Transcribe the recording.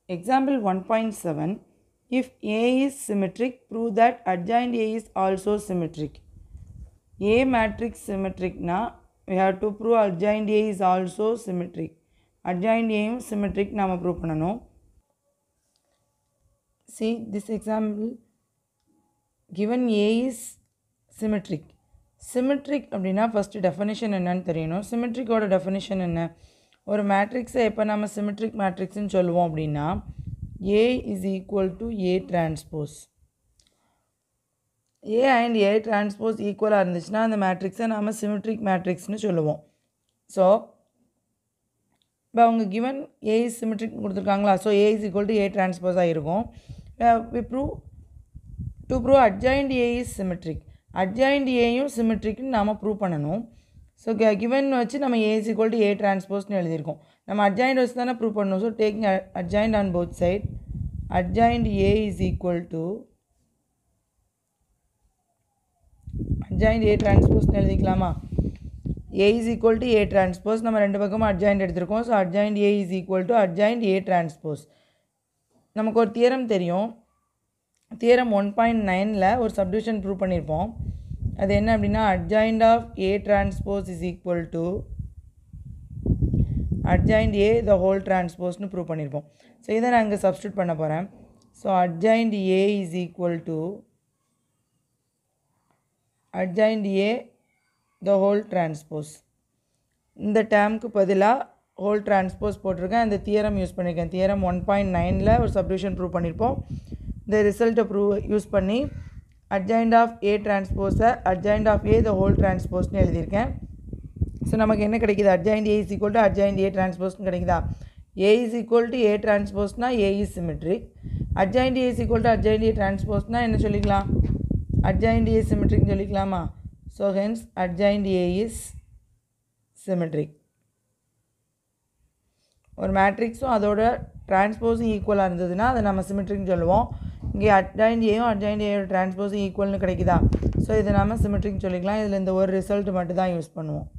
example 1.7 if A is symmetric prove that adjoint A is also symmetric A matrix symmetric na we have to prove adjoint A is also symmetric adjoint A யும் symmetric நாம prove பண்ணணும் see this example given A is symmetric symmetric அப்படின்னா first definition என்னன்னு தெரியணும் சிமெட்ரிக்கோட definition என்ன ஒரு மேட்ரிக்ஸை எப்போ நம்ம சிமெட்ரிக் மேட்ரிக்ஸ்னு சொல்லுவோம் அப்படின்னா A is equal to A transpose A and A transpose ஈக்குவலாக இருந்துச்சுன்னா அந்த மேட்ரிக்ஸை நம்ம சிமெட்ரிக் மேட்ரிக்ஸ்னு சொல்லுவோம் ஸோ இப்போ அவங்க கிவன் ஏ இஸ் சிமெட்ரிக் கொடுத்துருக்காங்களா so A is equal to A டிரான்ஸ்போஸாக இருக்கும் we prove to prove adjoint A is symmetric adjoint ஏயும் சிமெட்ரிக்னு நாம் ப்ரூவ் பண்ணணும் ஸோ கிவன் வச்சு நம்ம A is equal to A டிரான்ஸ்போஸ்னு எழுதியிருக்கோம் நம்ம அட்ஜாயிண்ட் வச்சு தானே ப்ரூவ் பண்ணணும் so taking adjoint on both side adjoint A is equal to adjoint A டிரான்ஸ்போஸ்னு எழுதிக்கலாமா A is equal to A transpose நம்ம ரெண்டு பக்கமும் அட்ஜாயிண்ட் எடுத்திருக்கோம் so adjoint A is equal to adjoint A transpose நமக்கு ஒரு தியரம் தெரியும் தியரம் ஒன் பாயிண்ட் நைனில் ஒரு சப்டிவிஷன் ப்ரூவ் பண்ணியிருப்போம் அது என்ன அப்படின்னா adjoint of A transpose is equal to adjoint A the whole டிரான்ஸ்போஸ்னு ப்ரூவ் பண்ணியிருப்போம் ஸோ இதை நான் இங்கே சப்ஸ்டியூட் பண்ண போகிறேன் so adjoint A is equal to adjoint A the whole transpose இந்த டேர்முக்கு பதிலாக ஹோல் டிரான்ஸ்போஸ் போட்டிருக்கேன் அந்த தியரம் யூஸ் பண்ணியிருக்கேன் தியரம் ஒன் பாயிண்ட் நைனில் ஒரு சப்டிவிஷன் ப்ரூவ் பண்ணியிருப்போம் இந்த ரிசல்ட்டை ப்ரூவ் யூஸ் பண்ணி அட்ஜாயிண்ட் ஆஃப் ஏ டிரான்ஸ்போஸை adjoint of A the whole டிரான்ஸ்போஸ்னு எழுதியிருக்கேன் ஸோ நமக்கு என்ன கிடைக்குது adjoint A is equal to adjoint A டிரான்ஸ்போஸ்னு கிடைக்குதா A is equal to A டிரான்ஸ்போஸ்னா A is symmetric adjoint A is equal to adjoint A டிரான்ஸ்போஸ்னால் என்ன சொல்லிக்கலாம் அட்ஜாயிண்ட் ஏ சிமெட்ரிக்னு சொல்லிக்கலாமா so hence adjoint A is symmetric ஒரு மேட்ரிக்ஸும் அதோட டிரான்ஸ்போஸும் ஈக்குவலாக இருந்ததுன்னா அதை நம்ம சிமெட்ரிக்னு சொல்லுவோம் இங்கே அட்ஜாயிண்ட் ஏயும் அட்ஜாயிண்ட் ஏயோட டிரான்ஸ்போஸும் ஈக்குவல்னு கிடைக்குதா ஸோ இதை நம்ம சிமெட்ரிக்னு சொல்லிக்கலாம் இதில் இந்த ஒரு ரிசல்ட் மட்டும் தான் யூஸ் பண்ணுவோம்